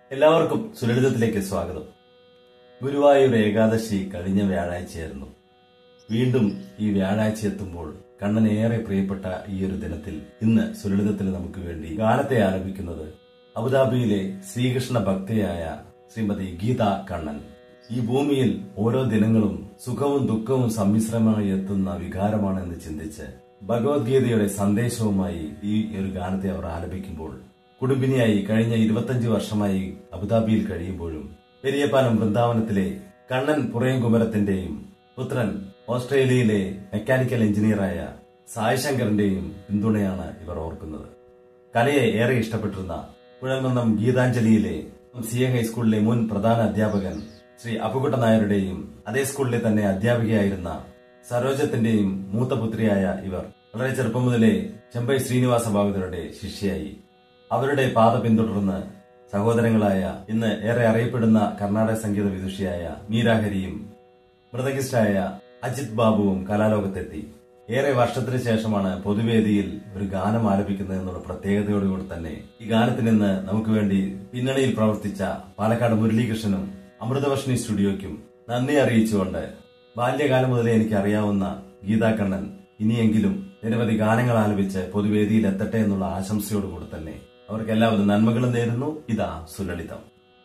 എല്ലാവർക്കും സുലളിതത്തിലേക്ക് സ്വാഗതം ഗുരുവായൂർ ഏകാദശി കഴിഞ്ഞ വ്യാഴാഴ്ചയായിരുന്നു വീണ്ടും ഈ വ്യാഴാഴ്ച എത്തുമ്പോൾ കണ്ണൻ ഏറെ പ്രിയപ്പെട്ട ഈ ഒരു ദിനത്തിൽ ഇന്ന് സുലളിതത്തിൽ നമുക്ക് വേണ്ടി ഗാനത്തെ ആലപിക്കുന്നത് അബുദാബിയിലെ ശ്രീകൃഷ്ണ ഭക്തയായ ശ്രീമതി ഗീത കണ്ണൻ ഈ ഭൂമിയിൽ ഓരോ ദിനങ്ങളും സുഖവും ദുഃഖവും സമ്മിശ്രമായി എത്തുന്ന വികാരമാണെന്ന് ചിന്തിച്ച് ഭഗവത്ഗീതയുടെ സന്ദേശവുമായി ഈ ഒരു ഗാനത്തെ അവർ ആലപിക്കുമ്പോൾ കുടുംബിനിയായി കഴിഞ്ഞ ഇരുപത്തഞ്ച് വർഷമായി അബുദാബിയിൽ കഴിയുമ്പോഴും പെരിയപ്പാലം വൃന്ദാവനത്തിലെ കണ്ണൻ പുറയംകുമരത്തിന്റെയും പുത്രൻ ഓസ്ട്രേലിയയിലെ മെക്കാനിക്കൽ എഞ്ചിനീയറായ സായ് ശങ്കറിന്റെയും പിന്തുണയാണ് ഇവർ ഓർക്കുന്നത് കലയെ ഏറെ ഇഷ്ടപ്പെട്ടിരുന്ന കുഴൽമന്നം ഗീതാഞ്ജലിയിലെ സി എ ഹൈസ്കൂളിലെ മുൻ പ്രധാന അധ്യാപകൻ ശ്രീ അപ്പുകുട്ട നായരുടെയും അതേ സ്കൂളിലെ തന്നെ അധ്യാപികയായിരുന്ന സരോജത്തിന്റെയും മൂത്ത പുത്രിയായ ഇവർ വളരെ ചെറുപ്പം മുതലേ ചെമ്പൈ ശ്രീനിവാസ ഭാഗവതരുടെ ശിഷ്യയായി അവരുടെ പാത പിന്തുടർന്ന് സഹോദരങ്ങളായ ഇന്ന് ഏറെ അറിയപ്പെടുന്ന കർണാടക സംഗീത വിദുഷിയായ മീരാഹരിയും മൃദകിസ്റ്റായ അജിത് ബാബുവും കലാലോകത്തെത്തി ഏറെ വർഷത്തിന് ശേഷമാണ് പൊതുവേദിയിൽ ഒരു ഗാനം ആലപിക്കുന്നത് എന്നുള്ള പ്രത്യേകതയോടുകൂടി തന്നെ ഈ ഗാനത്തിന് ഇന്ന് നമുക്ക് വേണ്ടി പിന്നണിയിൽ പ്രവർത്തിച്ച പാലക്കാട് മുരളീകൃഷ്ണനും അമൃതവർഷിണി സ്റ്റുഡിയോയ്ക്കും നന്ദി അറിയിച്ചുകൊണ്ട് ബാല്യകാലം മുതലേ എനിക്ക് അറിയാവുന്ന ഗീതാകണ്ണൻ ഇനിയെങ്കിലും നിരവധി ഗാനങ്ങൾ ആലപിച്ച് പൊതുവേദിയിൽ എത്തട്ടെ എന്നുള്ള ആശംസയോടുകൂടി തന്നെ അവർക്ക് എല്ലാവിധ നന്മകളും നേരുന്നു ഇതാ സുലളിതം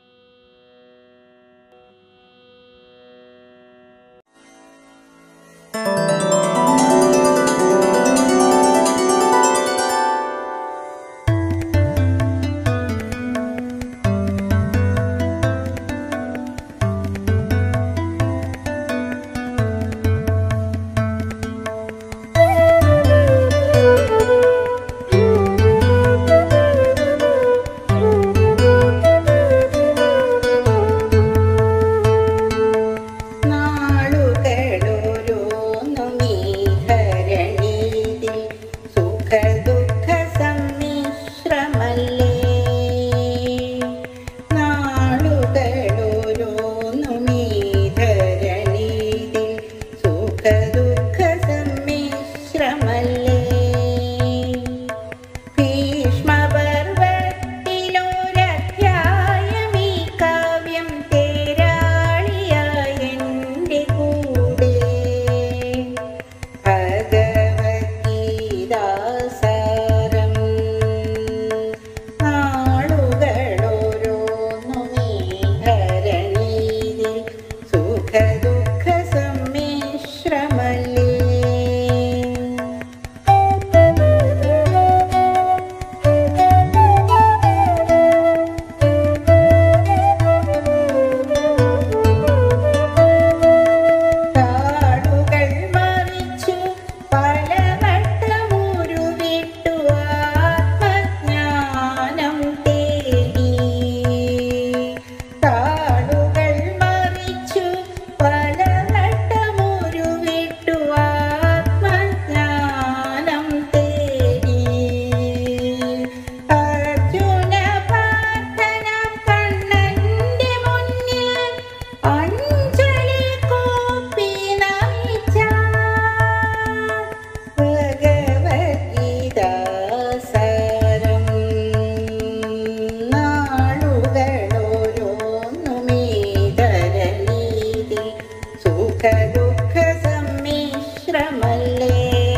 നാളുകളോരോന്നുമീ ധരണിയിൽ സുഖദുഃഖ സമ്മിശ്രമല്ലേ നാളുകളോരോന്നുമീ ധരണിയിൽ സുഖദുഃഖ സമ്മിശ്രമല്ലേ ഭീഷ്മപർവത്തിലൊരധ്യായമീ കാവ്യം തേരാളിയായെന്റെ കൂടെ ഭഗവത്ഗീതാസാരം നാളുകളോരോന്നുമീ ധരണിയിൽ സുഖദുഃഖ സമ്മിശ്രമല്ലേ കാടുകൾ മറിച്ചു പലവട്ടമുരുവിട്ടു ആത്മജ്ഞാനം തേടി കാടുകൾ മറിച്ചു പലവട്ടമുരുവിട്ടു ആത്മജ്ഞാനം തേടി അർജുന പ്രാർത്ഥന കണ്ണന്റെ മുന്നിൽ അഞ്ജലി കോപ്പി നമിച്ച ഭഗവത്ഗീതാസാരം നാളുകളോരോന്നുമീ ധരണിയിൽ സുഖദുഃഖ സമ്മിശ്രമല്ലേ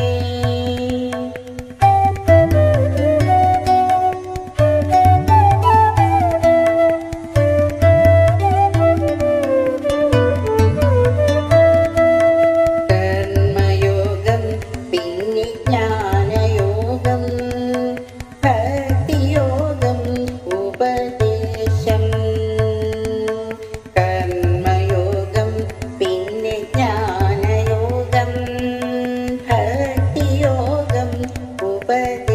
കർമ്മയോഗം പിന്നെ ജ്ഞാനയോഗം ഭക്തിയോഗം ഉപദേശം കർമ്മയോഗം പിന്നെ ജ്ഞാനയോഗം ഭക്തിയോഗം ഉപദേശം